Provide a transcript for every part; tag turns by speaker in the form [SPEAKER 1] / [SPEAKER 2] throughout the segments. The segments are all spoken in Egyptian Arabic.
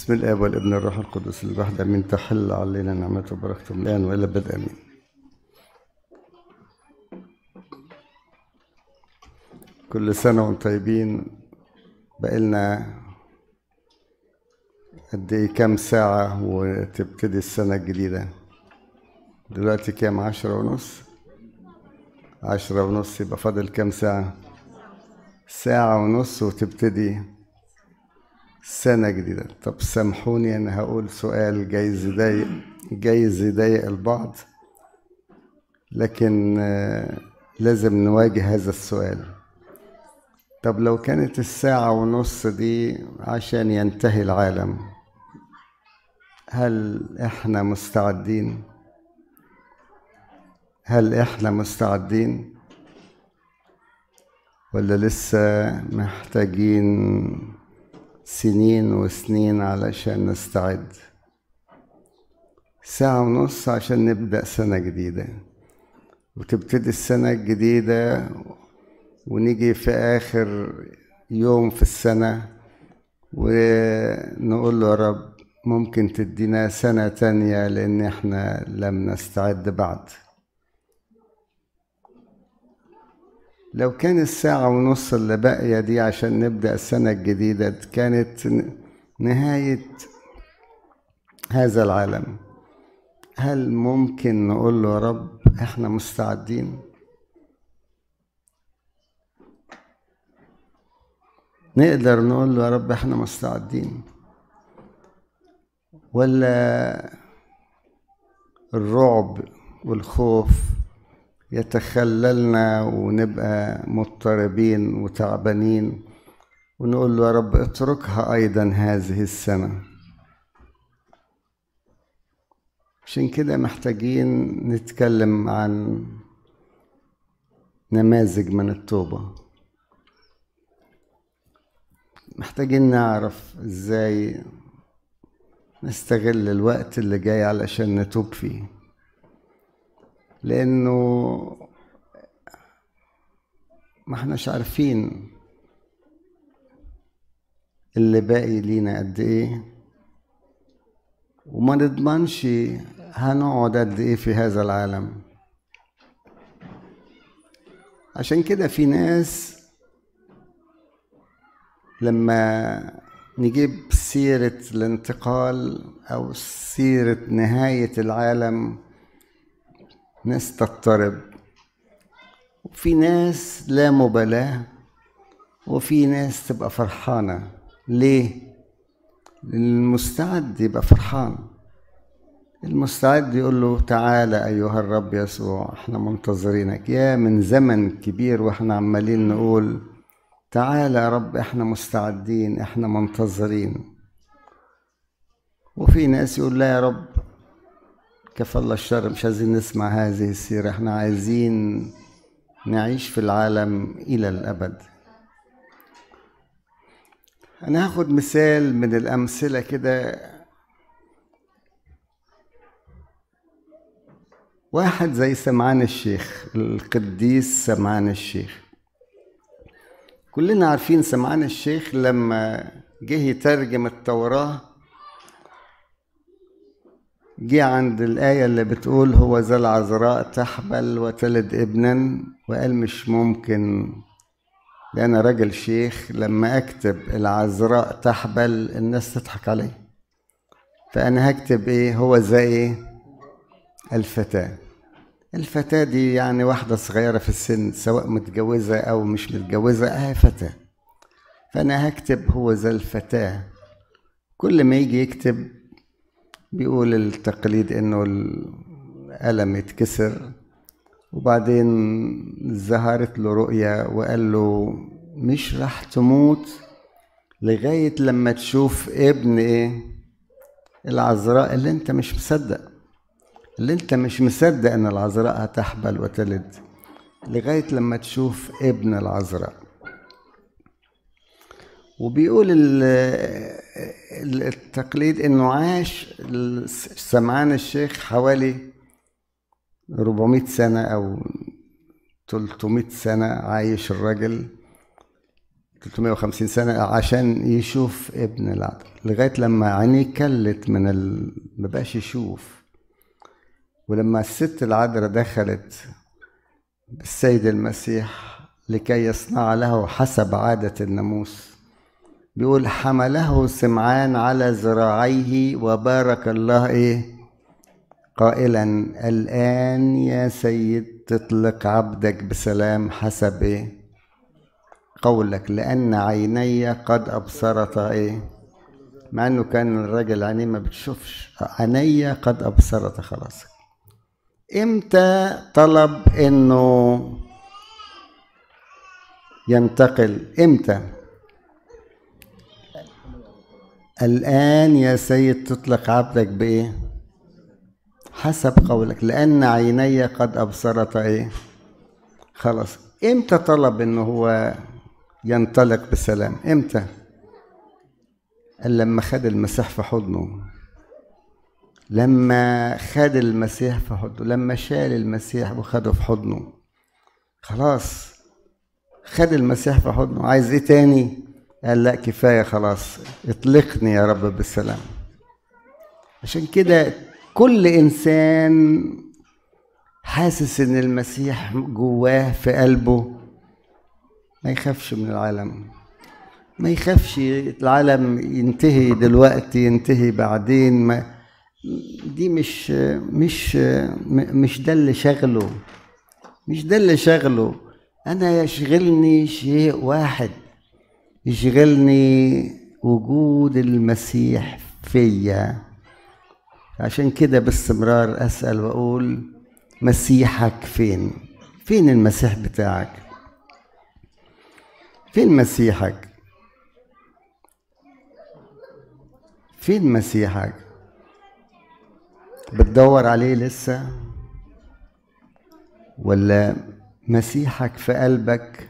[SPEAKER 1] بسم الاب والابن والروح القدس الوحدة من تحل علينا نعمته وبركته من الان والى بدء امين كل سنة وانتم طيبين بقالنا قد ايه كام ساعة وتبتدي السنة الجديدة دلوقتي كام عشرة ونص عشرة ونص يبقى فاضل كام ساعة ساعة ونص وتبتدي سنة جديدة طب سامحوني أنا هقول سؤال جايز يضايق جايز يضايق البعض لكن آه، لازم نواجه هذا السؤال طب لو كانت الساعة ونص دي عشان ينتهي العالم هل احنا مستعدين هل احنا مستعدين ولا لسه محتاجين سنين وسنين علشان نستعد ساعة ونص عشان نبدأ سنة جديدة وتبتدي السنة الجديدة ونيجي في آخر يوم في السنة ونقول له يا رب ممكن تدينا سنة تانية لأن احنا لم نستعد بعد لو كان الساعة ونص اللي باقية دي عشان نبدأ السنة الجديدة كانت نهاية هذا العالم هل ممكن نقول له يا رب احنا مستعدين نقدر نقول له يا رب احنا مستعدين ولا الرعب والخوف يتخللنا ونبقى مضطربين وتعبانين ونقول له يا رب اتركها ايضا هذه السنه عشان كده محتاجين نتكلم عن نماذج من التوبه محتاجين نعرف ازاي نستغل الوقت اللي جاي علشان نتوب فيه لانه ما احناش عارفين اللي باقي لينا قد ايه وما نضمنش هنقعد قد ايه في هذا العالم عشان كده في ناس لما نجيب سيرة الانتقال أو سيرة نهاية العالم ناس تضطرب وفي ناس لا مبالاة وفي ناس تبقى فرحانة ليه؟ المستعد يبقى فرحان المستعد يقول له تعالى أيها الرب يسوع احنا منتظرينك يا من زمن كبير واحنا عمالين نقول تعالى يا رب احنا مستعدين احنا منتظرين وفي ناس يقول لا يا رب كفى الله الشر مش عايزين نسمع هذه السيرة احنا عايزين نعيش في العالم إلى الأبد أنا هاخد مثال من الأمثلة كده واحد زي سمعان الشيخ القديس سمعان الشيخ كلنا عارفين سمعان الشيخ لما جه يترجم التوراة جه عند الآية اللي بتقول هو ذا العذراء تحبل وتلد ابنا وقال مش ممكن ده أنا راجل شيخ لما أكتب العذراء تحبل الناس تضحك علي فأنا هكتب إيه هو ذا إيه الفتاة الفتاة دي يعني واحدة صغيرة في السن سواء متجوزة أو مش متجوزة أهي فتاة فأنا هكتب هو ذا الفتاة كل ما يجي يكتب بيقول التقليد إنه القلم يتكسر وبعدين ظهرت له رؤية وقال له مش راح تموت لغاية لما تشوف ابن إيه العذراء اللي أنت مش مصدق اللي انت مش مصدق ان العذراء هتحبل وتلد لغاية لما تشوف ابن العذراء وبيقول التقليد انه عاش سمعان الشيخ حوالي 400 سنة او 300 سنة عايش الراجل 350 سنة عشان يشوف ابن العذراء لغاية لما عينيه كلت من ال... ما بقاش يشوف ولما الست العذراء دخلت بالسيد المسيح لكي يصنع له حسب عادة الناموس بيقول حمله سمعان على ذراعيه وبارك الله ايه قائلا الآن يا سيد تطلق عبدك بسلام حسب ايه قولك لأن عيني قد أبصرتا ايه مع انه كان الراجل عينيه ما بتشوفش عيني قد أبصرت خلاص امتى طلب انه ينتقل امتى الآن يا سيد تطلق عبدك بإيه؟ حسب قولك لأن عيني قد أبصرت إيه؟ خلاص إمتى طلب إنه هو ينطلق بسلام؟ إمتى؟ قال لما خد المسيح في حضنه لما خد المسيح في حضنه لما شال المسيح وخده في حضنه خلاص خد المسيح في حضنه عايز ايه تاني قال لا كفايه خلاص اطلقني يا رب بالسلام عشان كده كل انسان حاسس ان المسيح جواه في قلبه ما يخافش من العالم ما يخافش العالم ينتهي دلوقتي ينتهي بعدين ما دي مش مش مش ده اللي شغله مش ده اللي شغله انا يشغلني شيء واحد يشغلني وجود المسيح فيا عشان كده باستمرار اسال واقول مسيحك فين فين المسيح بتاعك فين مسيحك فين مسيحك بتدور عليه لسه ولا مسيحك في قلبك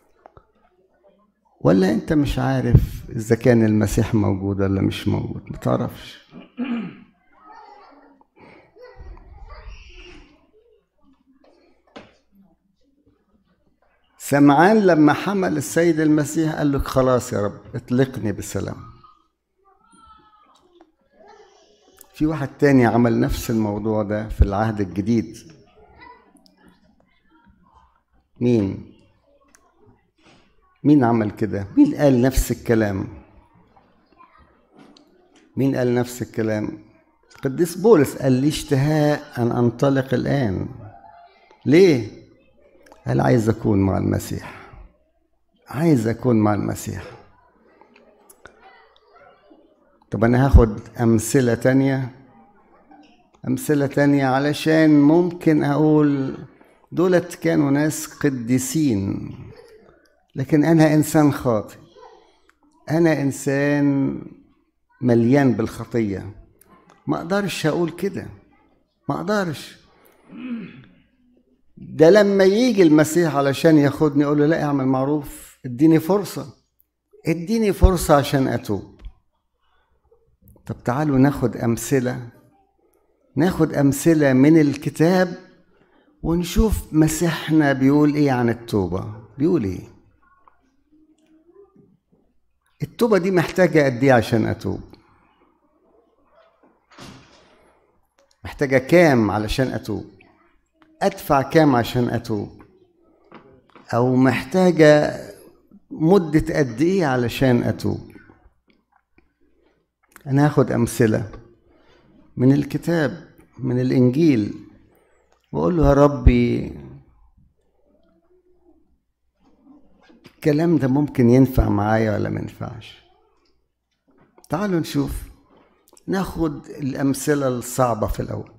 [SPEAKER 1] ولا انت مش عارف اذا كان المسيح موجود ولا مش موجود ما تعرفش سمعان لما حمل السيد المسيح قال له خلاص يا رب اطلقني بسلام في واحد تاني عمل نفس الموضوع ده في العهد الجديد مين مين عمل كده مين قال نفس الكلام مين قال نفس الكلام قديس بولس قال لي اشتهاء ان انطلق الان ليه قال عايز اكون مع المسيح عايز اكون مع المسيح طب انا هاخد امثله تانية امثله تانية علشان ممكن اقول دولت كانوا ناس قديسين لكن انا انسان خاطئ انا انسان مليان بالخطيه ما اقدرش اقول كده ما اقدرش ده لما يجي المسيح علشان ياخدني اقول له لا اعمل معروف اديني فرصه اديني فرصه عشان اتوب طب تعالوا ناخد امثله ناخد امثله من الكتاب ونشوف مسيحنا بيقول ايه عن التوبه بيقول ايه التوبه دي محتاجه قد ايه عشان اتوب محتاجه كام علشان اتوب ادفع كام عشان اتوب او محتاجه مده قد ايه علشان اتوب انا هاخد امثله من الكتاب من الانجيل واقول له يا ربي الكلام ده ممكن ينفع معايا ولا ما ينفعش تعالوا نشوف ناخد الامثله الصعبه في الاول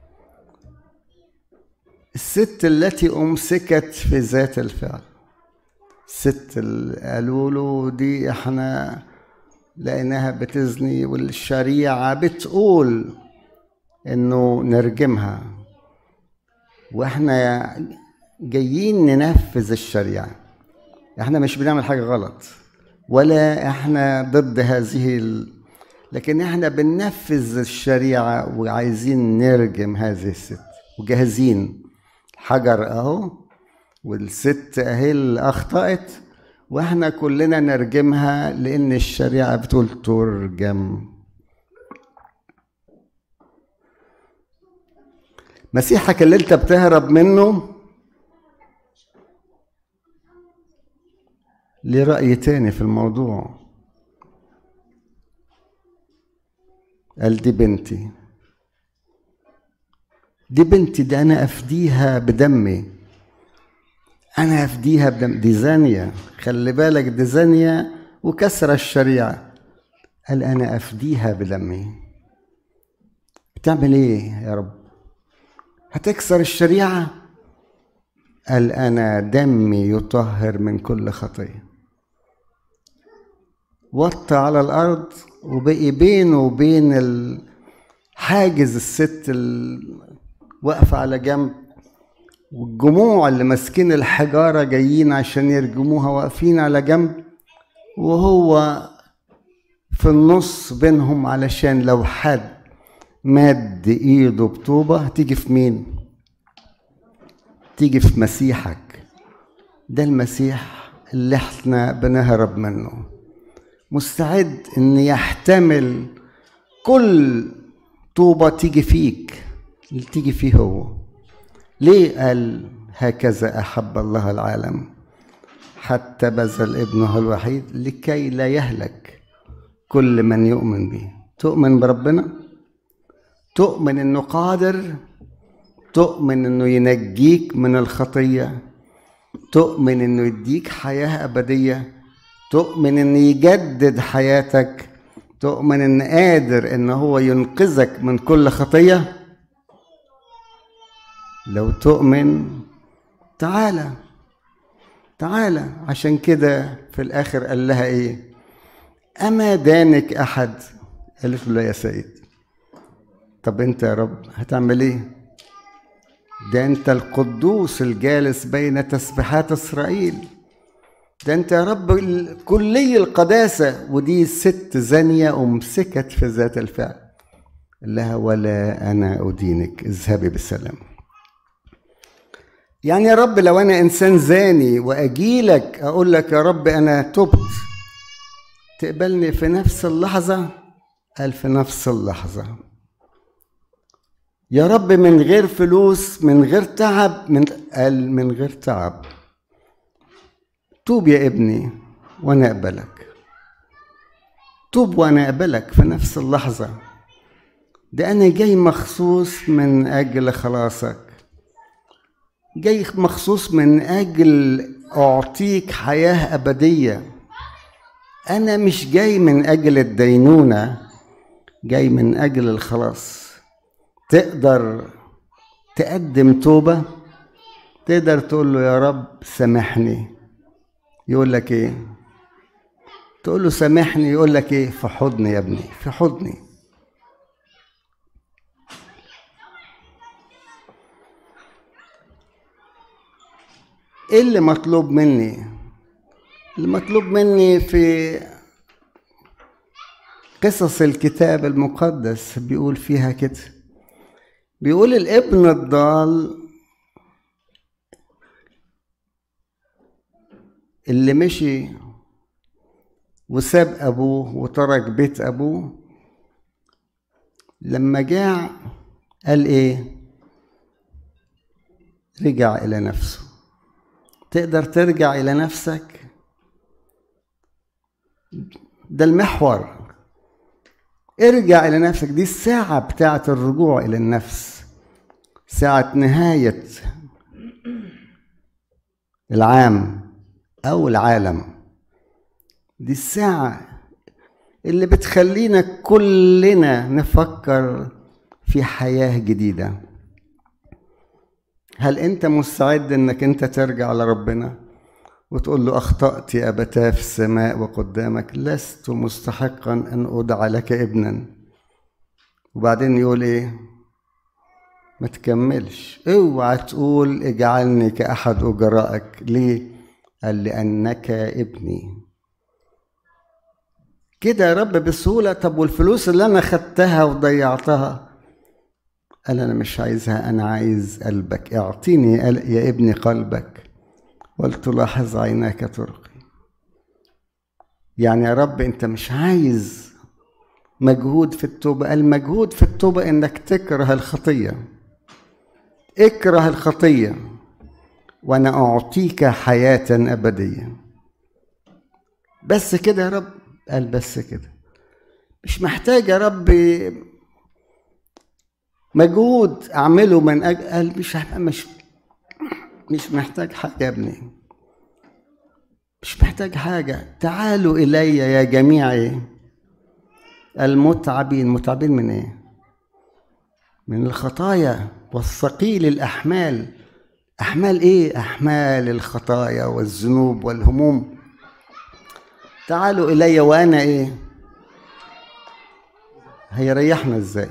[SPEAKER 1] الست التي امسكت في ذات الفعل الست اللي قالوا له دي احنا لقيناها بتزني والشريعه بتقول انه نرجمها واحنا جايين ننفذ الشريعه احنا مش بنعمل حاجه غلط ولا احنا ضد هذه ال... لكن احنا بننفذ الشريعه وعايزين نرجم هذه الست وجاهزين حجر اهو والست اهي اللي اخطات واحنا كلنا نرجمها لان الشريعه بتقول ترجم مسيحك اللي انت بتهرب منه ليه رأي تاني في الموضوع قال دي بنتي دي بنتي دي أنا أفديها بدمي أنا أفديها بدم دي زانية خلي بالك دي زانية وكسر الشريعة قال أنا أفديها بدمي بتعمل إيه يا رب هتكسر الشريعة قال أنا دمي يطهر من كل خطية وطى على الأرض وبقي بينه وبين حاجز الست واقفة على جنب والجموع اللي ماسكين الحجارة جايين عشان يرجموها واقفين على جنب وهو في النص بينهم علشان لو حد مد ايده بطوبة هتيجي في مين تيجي في مسيحك ده المسيح اللي احنا بنهرب منه مستعد ان يحتمل كل طوبة تيجي فيك اللي تيجي فيه هو ليه قال هكذا أحب الله العالم حتى بذل ابنه الوحيد لكي لا يهلك كل من يؤمن به تؤمن بربنا تؤمن انه قادر تؤمن انه ينجيك من الخطيه تؤمن انه يديك حياه ابديه تؤمن انه يجدد حياتك تؤمن ان قادر ان هو ينقذك من كل خطيه لو تؤمن تعالى تعالى عشان كده في الاخر قال لها ايه اما دانك احد قالت له لا يا سيد طب انت يا رب هتعمل ايه ده انت القدوس الجالس بين تسبيحات اسرائيل ده انت يا رب كلي القداسة ودي ست زانية أمسكت في ذات الفعل لها ولا أنا أدينك اذهبي بالسلام يعني يا رب لو أنا إنسان زاني وأجيلك أقول لك يا رب أنا تبت تقبلني في نفس اللحظة قال في نفس اللحظة يا رب من غير فلوس من غير تعب من قال من غير تعب توب يا ابني وانا اقبلك توب وانا اقبلك في نفس اللحظة ده انا جاي مخصوص من اجل خلاصك جاي مخصوص من اجل اعطيك حياة ابدية انا مش جاي من اجل الدينونة جاي من اجل الخلاص تقدر تقدم توبة تقدر تقول له يا رب سامحني يقول لك ايه تقول له سامحني يقول لك ايه في حضني يا ابني في حضني ايه اللي مطلوب مني المطلوب مني في قصص الكتاب المقدس بيقول فيها كده بيقول الابن الضال اللي مشي وساب ابوه وترك بيت ابوه لما جاع قال ايه رجع الى نفسه تقدر ترجع الى نفسك ده المحور ارجع الى نفسك دي الساعه بتاعه الرجوع الى النفس ساعه نهايه العام أو العالم دي الساعة اللي بتخلينا كلنا نفكر في حياة جديدة هل أنت مستعد أنك أنت ترجع لربنا وتقول له أخطأت يا أبتاه في السماء وقدامك لست مستحقا أن أدعى لك ابنا وبعدين يقول إيه ما تكملش اوعى تقول اجعلني كأحد أجرائك ليه قال لأنك ابني كده يا رب بسهولة طب والفلوس اللي أنا خدتها وضيعتها قال أنا مش عايزها أنا عايز قلبك اعطيني يا ابني قلبك ولتلاحظ عيناك طرقي يعني يا رب انت مش عايز مجهود في التوبة المجهود في التوبة انك تكره الخطية اكره الخطية وانا اعطيك حياة ابدية بس كده يا رب قال بس كده مش محتاج يا رب مجهود اعمله من اجل قال مش مش مش محتاج حاجه يا ابني مش محتاج حاجه تعالوا الي يا جميع المتعبين متعبين من ايه من الخطايا والثقيل الاحمال احمال ايه احمال الخطايا والذنوب والهموم تعالوا الي وانا ايه هيريحنا ازاي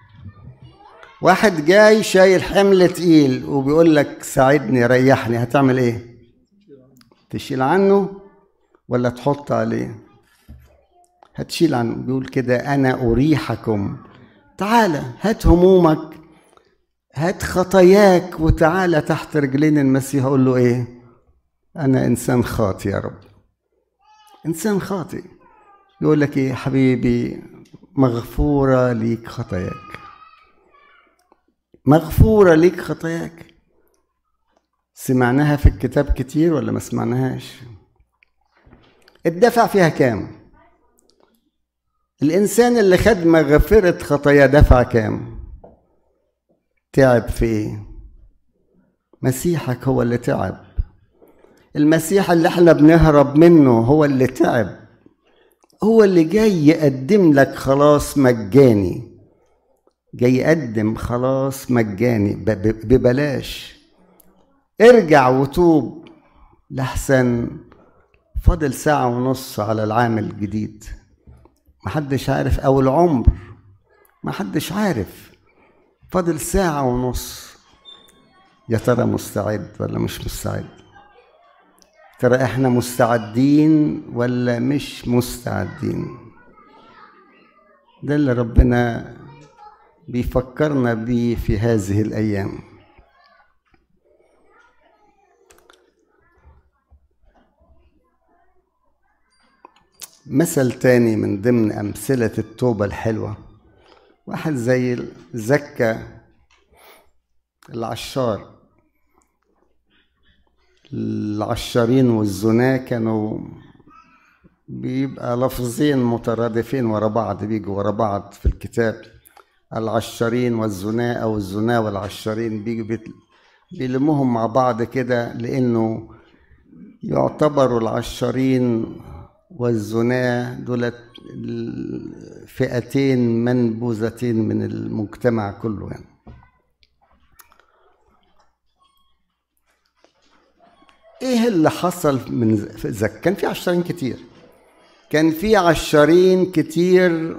[SPEAKER 1] واحد جاي شايل حمل تقيل وبيقول لك ساعدني ريحني هتعمل ايه تشيل عنه ولا تحط عليه هتشيل عنه بيقول كده انا اريحكم تعالى هات همومك هات خطاياك وتعالى تحت رجلين المسيح اقول له ايه انا انسان خاطي يا رب انسان خاطئ يقول لك ايه حبيبي مغفوره ليك خطاياك مغفورة ليك خطاياك سمعناها في الكتاب كتير ولا ما سمعناهاش الدفع فيها كام الإنسان اللي خد مغفرة خطايا دفع كام تعب في ايه مسيحك هو اللي تعب المسيح اللي احنا بنهرب منه هو اللي تعب هو اللي جاي يقدم لك خلاص مجاني جاي يقدم خلاص مجاني ببلاش ارجع وتوب لحسن فاضل ساعة ونص على العام الجديد محدش عارف أو العمر محدش عارف فاضل ساعة ونص يا ترى مستعد ولا مش مستعد ترى احنا مستعدين ولا مش مستعدين ده اللي ربنا بيفكرنا بيه في هذه الأيام مثل تاني من ضمن أمثلة التوبة الحلوة واحد زي زكا العشار العشارين والزنا كانوا بيبقى لفظين مترادفين ورا بعض بيجوا ورا بعض في الكتاب العشارين والزنا او الزنا والعشارين بيجوا بيلموهم مع بعض كده لانه يعتبروا العشارين والزنا دولت فئتين منبوذتين من المجتمع كله يعني ايه اللي حصل من زك كان في عشارين كتير كان في عشارين كتير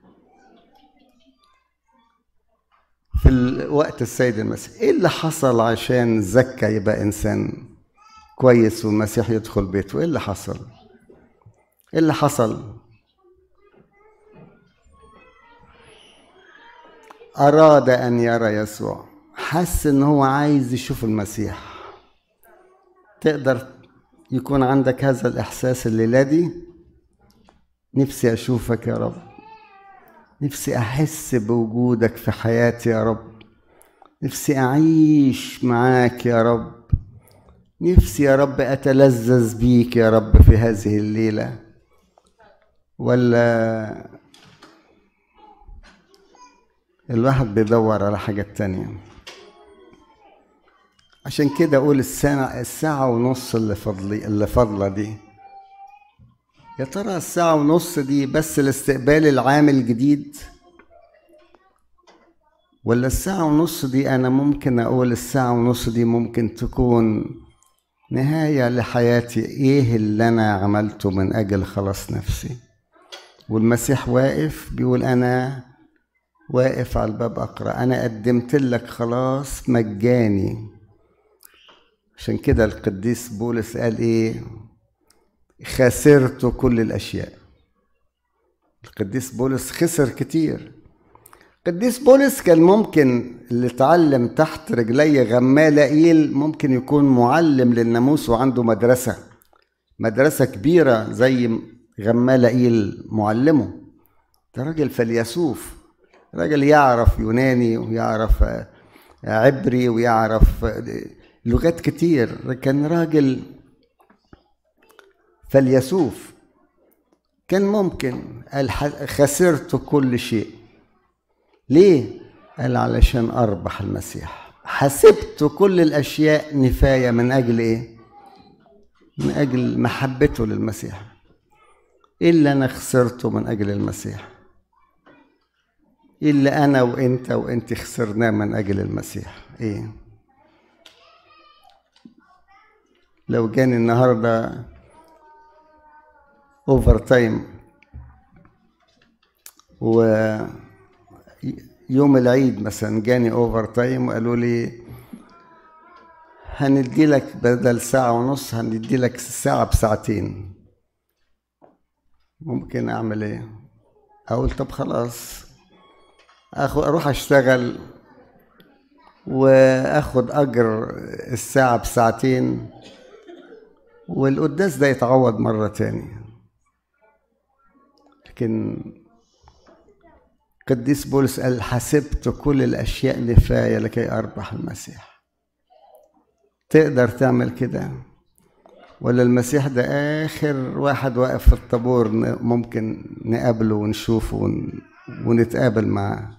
[SPEAKER 1] في وقت السيد المسيح ايه اللي حصل عشان زكا يبقى انسان كويس والمسيح يدخل بيته ايه اللي حصل ايه اللي حصل اراد ان يرى يسوع حس ان هو عايز يشوف المسيح تقدر يكون عندك هذا الاحساس الليله دي نفسي اشوفك يا رب نفسي احس بوجودك في حياتي يا رب نفسي اعيش معاك يا رب نفسي يا رب اتلذذ بيك يا رب في هذه الليله ولا الواحد بيدور على حاجات تانية عشان كده اقول الساعة الساعة ونص اللي فاضلة اللي فاضلة دي يا ترى الساعة ونص دي بس لاستقبال العام الجديد ولا الساعة ونص دي أنا ممكن أقول الساعة ونص دي ممكن تكون نهاية لحياتي إيه اللي أنا عملته من أجل خلاص نفسي والمسيح واقف بيقول أنا واقف على الباب أقرأ أنا قدمت لك خلاص مجاني عشان كده القديس بولس قال إيه خسرت كل الأشياء القديس بولس خسر كتير القديس بولس كان ممكن اللي اتعلم تحت رجلي غمال إيل ممكن يكون معلم للناموس وعنده مدرسة مدرسة كبيرة زي غمالائيل معلمه ده راجل فيلسوف راجل يعرف يوناني ويعرف عبري ويعرف لغات كتير كان راجل فيلسوف كان ممكن قال خسرت كل شيء ليه قال علشان اربح المسيح حسبت كل الاشياء نفايه من اجل ايه من اجل محبته للمسيح ايه اللي انا خسرته من اجل المسيح ايه اللي انا وانت وانت خسرناه من اجل المسيح ايه لو جاني النهارده اوفر تايم و يوم العيد مثلا جاني اوفر تايم وقالوا لي هندي لك بدل ساعة ونص هندي لك الساعة بساعتين ممكن اعمل ايه اقول طب خلاص اخد اروح اشتغل واخد اجر الساعة بساعتين والقداس ده يتعوض مرة تاني لكن قديس بولس قال حسبت كل الاشياء نفايه لكي اربح المسيح تقدر تعمل كده ولا المسيح ده اخر واحد واقف في الطابور ممكن نقابله ونشوفه ونتقابل معاه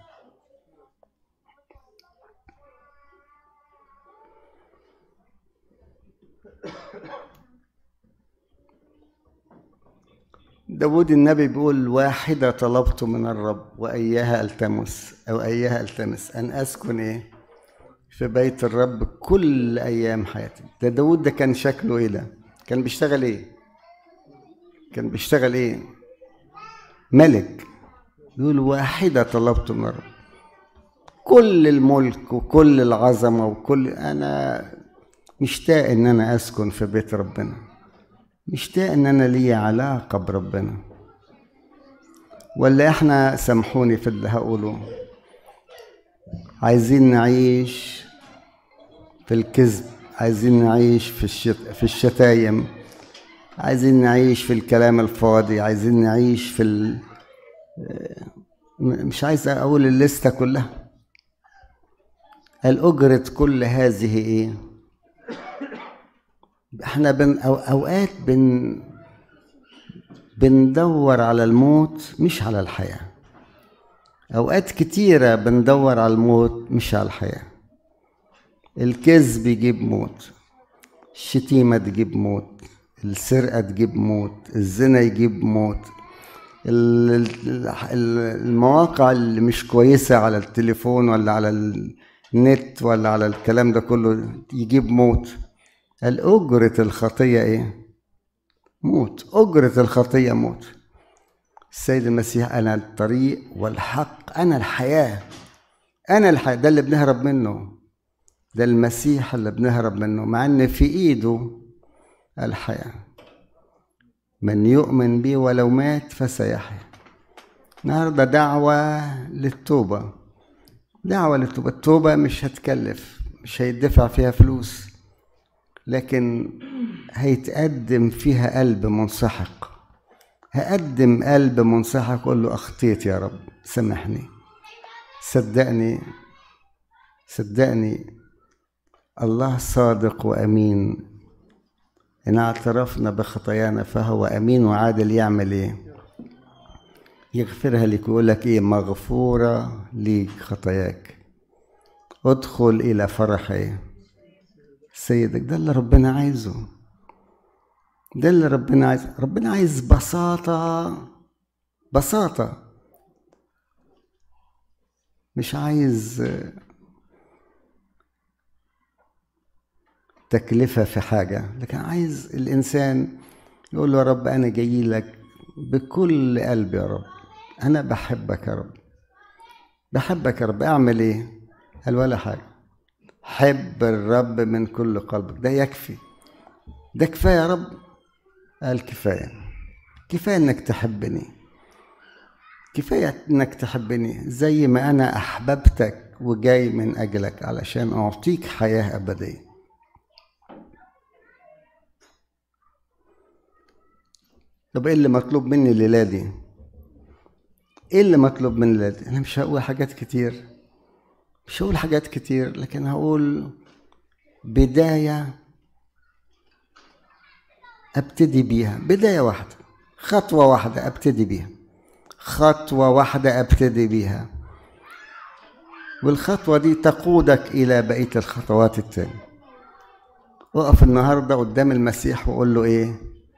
[SPEAKER 1] داود النبي بيقول واحدة طلبت من الرب وإياها ألتمس أو إياها ألتمس أن أسكن إيه في بيت الرب كل أيام حياتي ده داود ده كان شكله إيه ده كان بيشتغل إيه كان بيشتغل إيه ملك يقول واحدة طلبت من الرب كل الملك وكل العظمة وكل أنا مشتاق إن أنا أسكن في بيت ربنا مشتاق ان انا لي علاقه بربنا ولا احنا سامحوني في اللي هقوله عايزين نعيش في الكذب عايزين نعيش في الشت... في الشتايم عايزين نعيش في الكلام الفاضي عايزين نعيش في ال... مش عايز اقول الليسته كلها الأجرة كل هذه ايه احنا بن أو اوقات بن بندور على الموت مش على الحياه اوقات كتيره بندور على الموت مش على الحياه الكذب يجيب موت الشتيمه تجيب موت السرقه تجيب موت الزنا يجيب موت المواقع اللي مش كويسه على التليفون ولا على النت ولا على الكلام ده كله يجيب موت الأجرة الخطية إيه؟ موت أجرة الخطية موت السيد المسيح أنا الطريق والحق أنا الحياة أنا الحياة ده اللي بنهرب منه ده المسيح اللي بنهرب منه مع إن في إيده الحياة من يؤمن بي ولو مات فسيحيا النهارده دعوة للتوبة دعوة للتوبة التوبة مش هتكلف مش هيدفع فيها فلوس لكن هيتقدم فيها قلب منسحق هقدم قلب منسحق اقول له اخطيت يا رب سامحني صدقني صدقني الله صادق وامين ان اعترفنا بخطايانا فهو امين وعادل يعمل ايه يغفرها لك ويقول لك ايه مغفوره ليك خطاياك ادخل الى فرحي سيدك ده اللي ربنا عايزه ده اللي ربنا عايز ربنا عايز بساطة بساطة مش عايز تكلفة في حاجة لكن عايز الإنسان يقول له يا رب أنا جاي لك بكل قلبي يا رب أنا بحبك يا رب بحبك يا رب أعمل إيه؟ قال ولا حاجة حب الرب من كل قلبك ده يكفي ده كفايه يا رب قال كفايه كفايه انك تحبني كفايه انك تحبني زي ما انا احببتك وجاي من اجلك علشان اعطيك حياه ابديه طب ايه اللي مطلوب مني الليله دي ايه اللي مطلوب مني الليله دي انا مش هقول حاجات كتير مش هقول حاجات كتير لكن هقول بدايه ابتدي بيها بدايه واحده خطوه واحده ابتدي بيها خطوه واحده ابتدي بيها والخطوه دي تقودك الى بقيه الخطوات التانيه اقف النهارده قدام المسيح وقول له ايه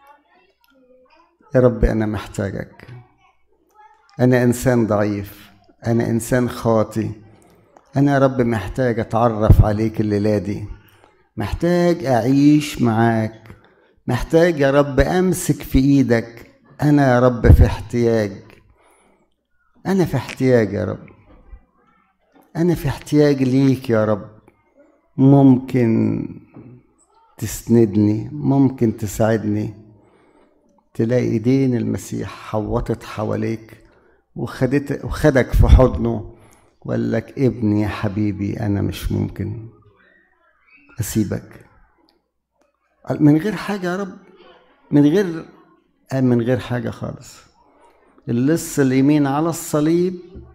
[SPEAKER 1] يا رب انا محتاجك انا انسان ضعيف انا انسان خاطي انا يا رب محتاج اتعرف عليك الليله دي محتاج اعيش معاك محتاج يا رب امسك في ايدك انا يا رب في احتياج انا في احتياج يا رب انا في احتياج ليك يا رب ممكن تسندني ممكن تساعدني تلاقي ايدين المسيح حوطت حواليك وخدت وخدك في حضنه وقال لك ابني يا حبيبي انا مش ممكن اسيبك من غير حاجه يا رب من غير من غير حاجه خالص اللص اليمين على الصليب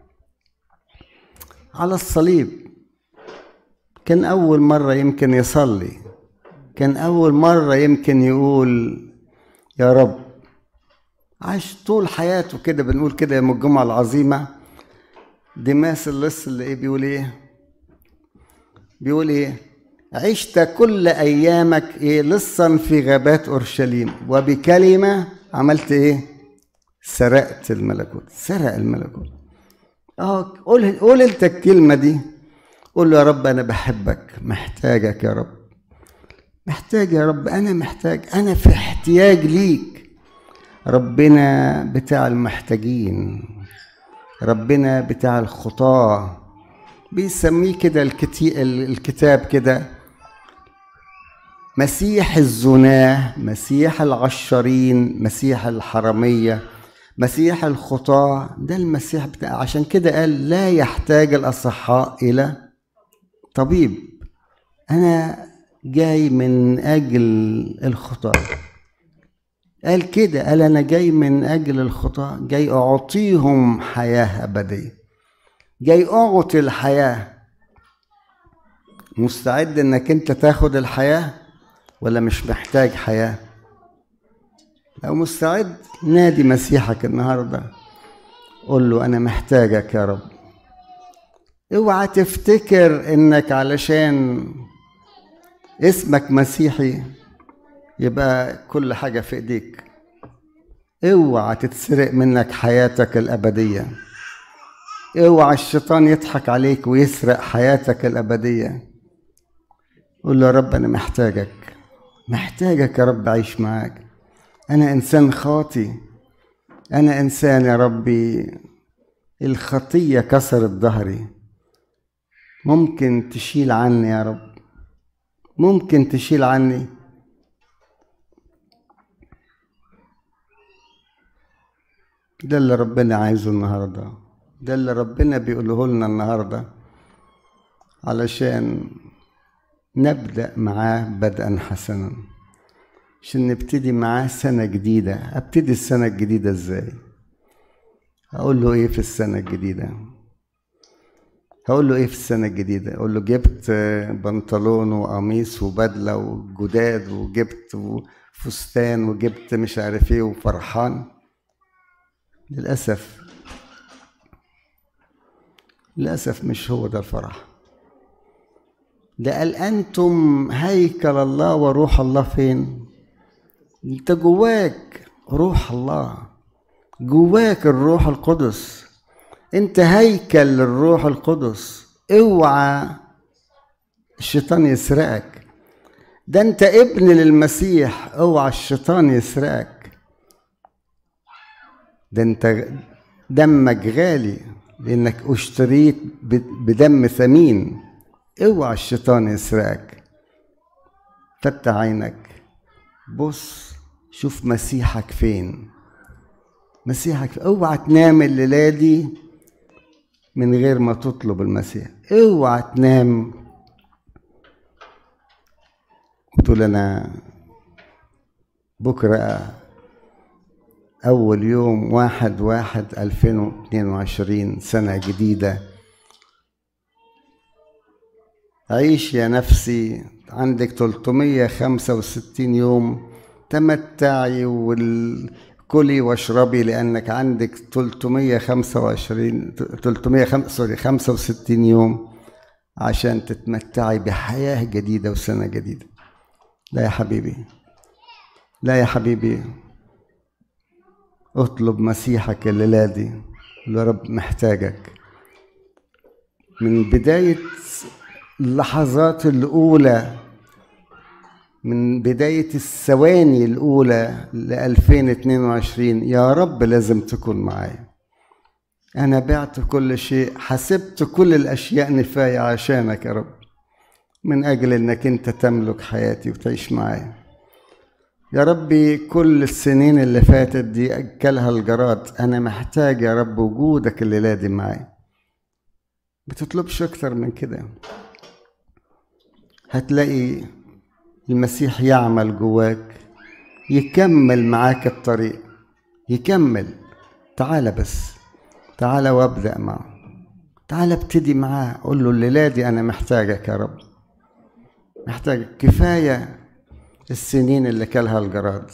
[SPEAKER 1] على الصليب كان اول مره يمكن يصلي كان اول مره يمكن يقول يا رب عاش طول حياته كده بنقول كده يوم الجمعه العظيمه دماس اللص اللي ايه بيقول ايه بيقول ايه عشت كل ايامك ايه لصا في غابات اورشليم وبكلمه عملت ايه سرقت الملكوت سرق الملكوت اه قول قول انت الكلمه دي قول له يا رب انا بحبك محتاجك يا رب محتاج يا رب انا محتاج انا في احتياج ليك ربنا بتاع المحتاجين ربنا بتاع الخطاه بيسميه كده الكتاب كده مسيح الزناه مسيح العشرين مسيح الحرميه مسيح الخطاه ده المسيح بتاع عشان كده قال لا يحتاج الاصحاء الى طبيب انا جاي من اجل الخطاه قال كده قال انا جاي من اجل الخطاه جاي اعطيهم حياه ابديه جاي اعطي الحياه مستعد انك انت تاخد الحياه ولا مش محتاج حياه لو مستعد نادي مسيحك النهارده قول له انا محتاجك يا رب اوعى تفتكر انك علشان اسمك مسيحي يبقى كل حاجه في ايديك اوعى تتسرق منك حياتك الابديه اوعى الشيطان يضحك عليك ويسرق حياتك الابديه قول له يا رب انا محتاجك محتاجك يا رب اعيش معاك انا انسان خاطي انا انسان يا ربي الخطيه كسرت ظهري ممكن تشيل عني يا رب ممكن تشيل عني ده اللي ربنا عايزه النهارده ده اللي ربنا بيقوله لنا النهارده علشان نبدأ معاه بدءا حسنا عشان نبتدي معاه سنة جديدة ابتدي السنة الجديدة ازاي هقول له ايه في السنة الجديدة هقول له ايه في السنة الجديدة اقول له جبت بنطلون وقميص وبدلة وجداد وجبت فستان وجبت مش عارف ايه وفرحان للأسف للأسف مش هو ده الفرح ده قال أنتم هيكل الله وروح الله فين انت جواك روح الله جواك الروح القدس انت هيكل للروح القدس اوعى الشيطان يسرقك ده انت ابن للمسيح اوعى الشيطان يسرقك ده انت دمك غالي لانك اشتريت بدم ثمين اوعى الشيطان يسرقك فتح عينك بص شوف مسيحك فين مسيحك اوعى تنام الليله دي من غير ما تطلب المسيح اوعى تنام وتقول انا بكره أول يوم واحد واحد ألفين واتنين وعشرين سنة جديدة عيش يا نفسي عندك 365 يوم تمتعي وكلي واشربي لأنك عندك 325 300 سوري 65 يوم عشان تتمتعي بحياة جديدة وسنة جديدة لا يا حبيبي لا يا حبيبي اطلب مسيحك الليلة دي يا رب محتاجك من بداية اللحظات الأولى من بداية الثواني الأولى ل 2022 يا رب لازم تكون معايا أنا بعت كل شيء حسبت كل الأشياء نفاية عشانك يا رب من أجل إنك أنت تملك حياتي وتعيش معايا يا ربي كل السنين اللي فاتت دي أكلها الجراد أنا محتاج يا رب وجودك الليلة دي معايا بتطلبش أكتر من كده هتلاقي المسيح يعمل جواك يكمل معاك الطريق يكمل تعال بس تعال وابدأ معه تعال ابتدي معاه قول له الليلة دي أنا محتاجك يا رب محتاجك كفاية السنين اللي كلها الجراد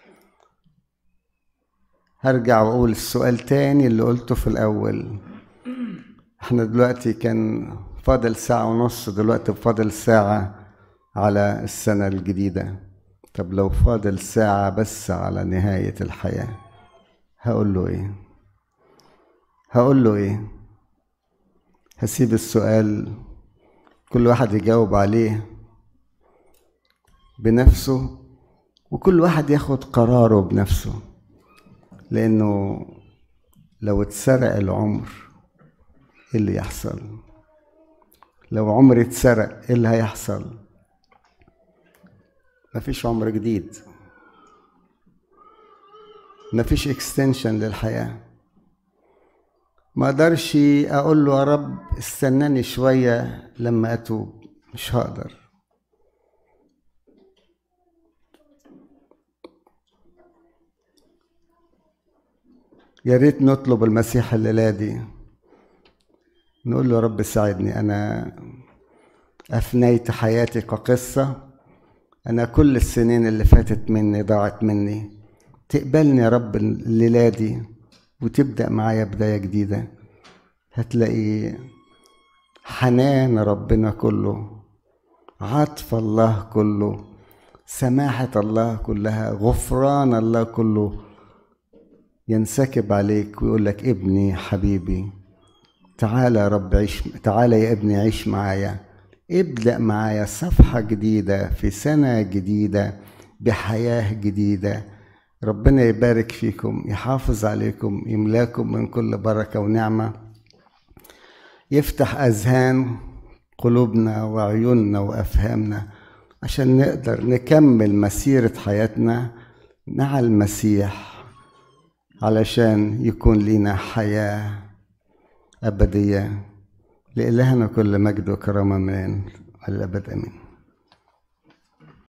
[SPEAKER 1] هرجع واقول السؤال تاني اللي قلته في الاول احنا دلوقتي كان فاضل ساعة ونص دلوقتي فاضل ساعة على السنة الجديدة طب لو فاضل ساعة بس على نهاية الحياة هقول له ايه هقول له ايه هسيب السؤال كل واحد يجاوب عليه بنفسه وكل واحد ياخد قراره بنفسه لانه لو اتسرق العمر ايه اللي يحصل لو عمر اتسرق ايه اللي هيحصل مفيش عمر جديد مفيش اكستنشن للحياه ما اقدرش اقول له يا رب استناني شويه لما اتوب مش هقدر يا ريت نطلب المسيح الليلة دي نقول له يا رب ساعدني أنا أفنيت حياتي كقصة أنا كل السنين اللي فاتت مني ضاعت مني تقبلني يا رب الليلة دي وتبدأ معايا بداية جديدة هتلاقي حنان ربنا كله عطف الله كله سماحة الله كلها غفران الله كله ينسكب عليك ويقول لك ابني حبيبي تعالى يا رب عيش تعالى يا ابني عيش معايا ابدأ معايا صفحة جديدة في سنة جديدة بحياة جديدة ربنا يبارك فيكم يحافظ عليكم يملاكم من كل بركة ونعمة يفتح أذهان قلوبنا وعيوننا وأفهامنا عشان نقدر نكمل مسيرة حياتنا مع المسيح علشان يكون لنا حياة أبدية لإلهنا كل مجد وكرامة من الأبد أمين